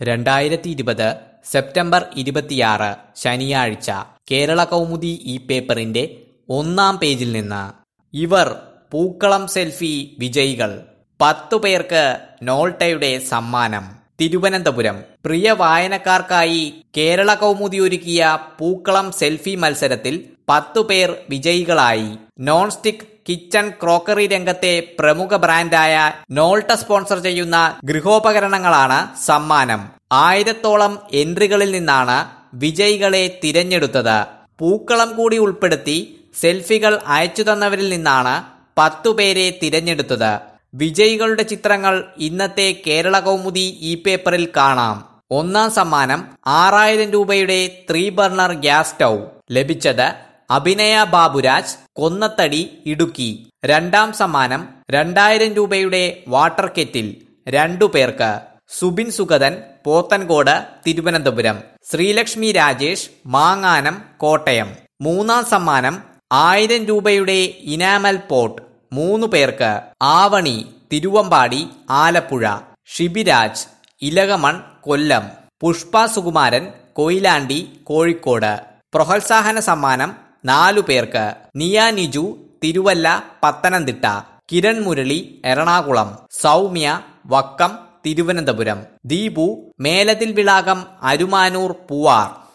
രണ്ടായിരത്തി ഇരുപത് സെപ്റ്റംബർ ഇരുപത്തിയാറ് ശനിയാഴ്ച കേരള കൗമുദി ഈ പേപ്പറിന്റെ ഒന്നാം പേജിൽ നിന്ന് ഇവർ പൂക്കളം സെൽഫി വിജയികൾ പത്തു പേർക്ക് നോൾട്ടയുടെ സമ്മാനം തിരുവനന്തപുരം പ്രിയ വായനക്കാർക്കായി കേരള കൗമുദി ഒരുക്കിയ പൂക്കളം സെൽഫി മത്സരത്തിൽ പത്തു പേർ വിജയികളായി നോൺ സ്റ്റിക് കിച്ചൺ ക്രോക്കറി രംഗത്തെ പ്രമുഖ ബ്രാൻഡായ നോൾട്ട സ്പോൺസർ ചെയ്യുന്ന ഗൃഹോപകരണങ്ങളാണ് സമ്മാനം ആയിരത്തോളം എൻട്രികളിൽ നിന്നാണ് വിജയികളെ തിരഞ്ഞെടുത്തത് പൂക്കളം കൂടി ഉൾപ്പെടുത്തി സെൽഫികൾ അയച്ചു തന്നവരിൽ നിന്നാണ് പത്തുപേരെ തിരഞ്ഞെടുത്തത് വിജയികളുടെ ചിത്രങ്ങൾ ഇന്നത്തെ കേരള കൗമുദി ഇ പേപ്പറിൽ കാണാം ഒന്നാം സമ്മാനം ആറായിരം രൂപയുടെ ത്രീ ബർണർ ഗ്യാസ് സ്റ്റൗ ലഭിച്ചത് അഭിനയ ബാബുരാജ് കൊന്നത്തടി ഇടുക്കി രണ്ടാം സമ്മാനം രണ്ടായിരം രൂപയുടെ വാട്ടർ കെറ്റിൽ രണ്ടു പേർക്ക് സുബിൻ സുഗതൻ പോത്തൻകോട് തിരുവനന്തപുരം ശ്രീലക്ഷ്മി രാജേഷ് മാങ്ങാനം കോട്ടയം മൂന്നാം സമ്മാനം ആയിരം രൂപയുടെ ഇനാമൽ പോട്ട് മൂന്ന് പേർക്ക് ആവണി തിരുവമ്പാടി ആലപ്പുഴ ഷിബിരാജ് ഇലകമൺ കൊല്ലം പുഷ്പ സുകുമാരൻ കൊയിലാണ്ടി കോഴിക്കോട് പ്രോത്സാഹന സമ്മാനം നാലു പേർക്ക് നിയ നിജു തിരുവല്ല പത്തനംതിട്ട കിരൺ മുരളി എറണാകുളം സൗമ്യ വക്കം തിരുവനന്തപുരം ദീപു മേലതിൽ വിളാകം അരുമാനൂർ പൂവാർ